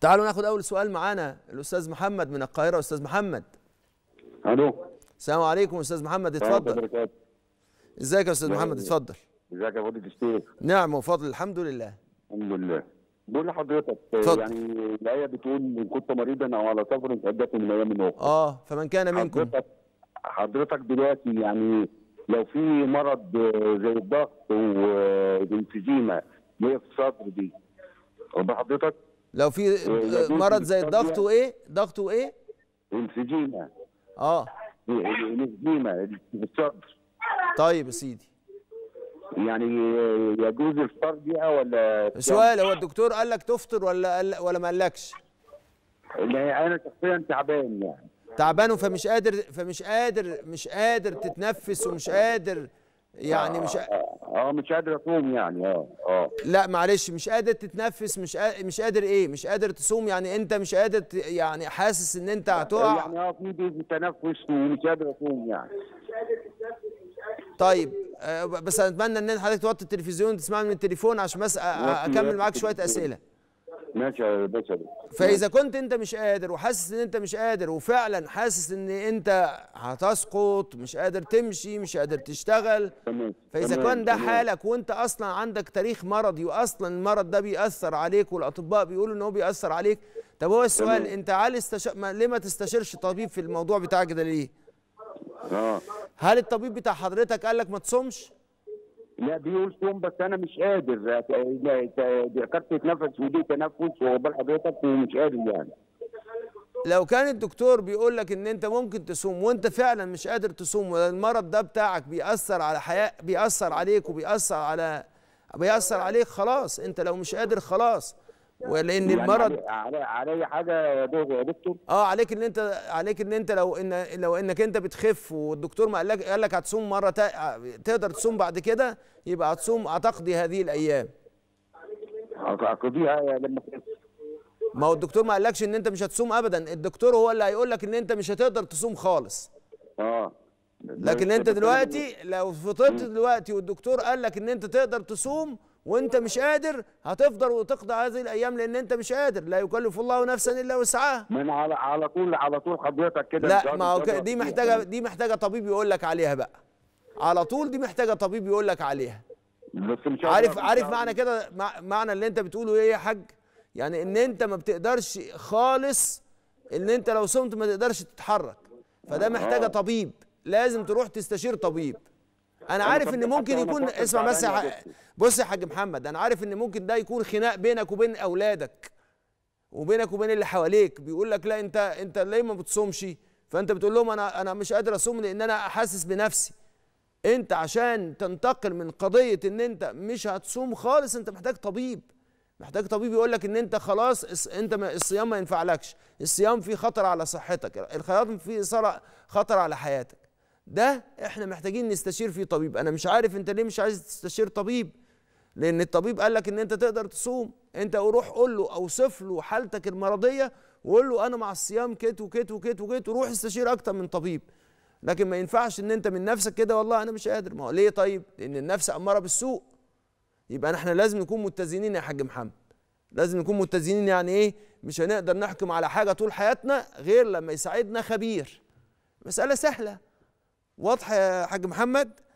تعالوا ناخد اول سؤال معانا الاستاذ محمد من القاهره استاذ محمد الو السلام عليكم استاذ محمد السلام عليكم اتفضل وبركاته. ازيك يا استاذ محمد اتفضل ازيك يا فضيله الشيخ نعم وفضل الحمد لله الحمد لله بقول لحضرتك اتفضل. يعني الايه بتقول ان كنت مريضا او على سفر فعدته من ايام اخرى اه فمن كان منكم حضرتك حضرتك دلوقتي يعني لو في مرض آه، زي الضغط والانفيزيما اللي هي في الصدر دي واخد حضرتك لو في يجوز مرض زي الضغط للتربية. وايه ضغط وايه انفيزيما اه الانفيزيما في الصدر طيب يا سيدي يعني آه، يجوز الفطار بيها ولا سؤال هو الدكتور قال لك تفطر ولا قال ولا ما قالكش لا، انا شخصيا تعبان يعني تعبان فمش قادر فمش قادر مش قادر تتنفس ومش قادر يعني مش اه آه، مش قادر اصوم يعني اه اه لا معلش مش قادر تتنفس مش قادر مش قادر ايه مش قادر تصوم يعني انت مش قادر ت... يعني حاسس ان انت هتقع يعني اه في ضيق تنفس ومش قادر اصوم يعني طيب آه، بس اتمنى ان حضرتك توطي التلفزيون تسمعني من التليفون عشان بس أ- أ- اكمل معاك شويه اسئله ماشي يا باشا فاذا كنت انت مش قادر وحاسس ان انت مش قادر وفعلا حاسس ان انت هتسقط مش قادر تمشي مش قادر تشتغل تمام فاذا تمام، كان ده تمام. حالك وانت اصلا عندك تاريخ مرضي واصلا المرض ده بيأثر عليك والاطباء بيقولوا ان هو بيأثر عليك طب هو السؤال تمام. انت عال استش... ما... ليه ما تستشيرش طبيب في الموضوع بتاعك ده ليه؟ اه هل الطبيب بتاع حضرتك قال لك ما تصومش؟ لا بيقول صوم بس انا مش قادر لا، ت- دي كارت نفس ودي تنفس وبال حضرتك ومش قادر يعني لو كان الدكتور بيقول لك ان انت ممكن تصوم وانت فعلا مش قادر تصوم والمرض ده بتاعك بيأثر على حياة بيأثر عليك وبيأثر على بيأثر عليك خلاص انت لو مش قادر خلاص ولان يعني المرض علي, علي, علي حاجه يا دكتور يا دكتور اه عليك ان انت عليك ان انت لو ان لو انك انت بتخف والدكتور ما قالك قال لك هتصوم مره تا... تقدر تصوم بعد كده يبقى هتصوم هتقضي هذه الايام اقضيها لما تخف. ما هو الدكتور ما قالكش ان انت مش هتصوم ابدا الدكتور هو اللي هيقول لك ان انت مش هتقدر تصوم خالص اه لكن انت دلوقتي لو فطرت دلوقتي والدكتور قال لك ان انت تقدر تصوم وانت مش قادر هتفضل وتقضي هذه الايام لان انت مش قادر لا يكلف الله نفسا الا وسعها ما انا على على طول على طول حضرتك كده مش لا قادر ما هو ك- تقدر دي فيها. محتاجه دي محتاجه طبيب يقول لك عليها بقى على طول دي محتاجه طبيب يقول لك عليها بس مش قادر عارف مش عارف قادر. معنى كده مع- معنى اللي انت بتقوله ايه يا حاج يعني ان انت ما بتقدرش خالص ان انت لو صمت ما تقدرش تتحرك فده محتاجه طبيب لازم تروح تستشير طبيب انا عارف ان طبيب ممكن حتى وأنا يكون فاكر اسمع بس يا تعبان يا ح- دكتور. بص يا حاج محمد انا عارف ان ممكن ده يكون خناق بينك وبين اولادك وبينك وبين اللي حواليك بيقول لك لا انت انت ليه ما بتصومش فانت بتقول لهم انا انا مش قادر اصوم لان انا حاسس بنفسي انت عشان تنتقل من قضيه ان انت مش هتصوم خالص انت محتاج طبيب محتاج طبيب يقول لك ان انت خلاص الص- انت ما الصيام ما ينفعلكش الصيام فيه خطر على صحتك الصيام فيه صار- خطر على حياتك ده احنا محتاجين نستشير فيه طبيب انا مش عارف انت ليه مش عايز تستشير طبيب لان الطبيب قال لك ان انت تقدر تصوم انت روح قول له اوصف له حالتك المرضيه وقول له انا مع الصيام كت وكت وكت وكت وروح استشير اكتر من طبيب لكن ما ينفعش ان انت من نفسك كده والله انا مش قادر ما هو ليه طيب لان النفس اماره بالسوء يبقى احنا لازم نكون متزنين يا حاج محمد لازم نكون متزنين يعني ايه مش هنقدر نحكم على حاجه طول حياتنا غير لما يساعدنا خبير مساله سهله واضحه يا حاج محمد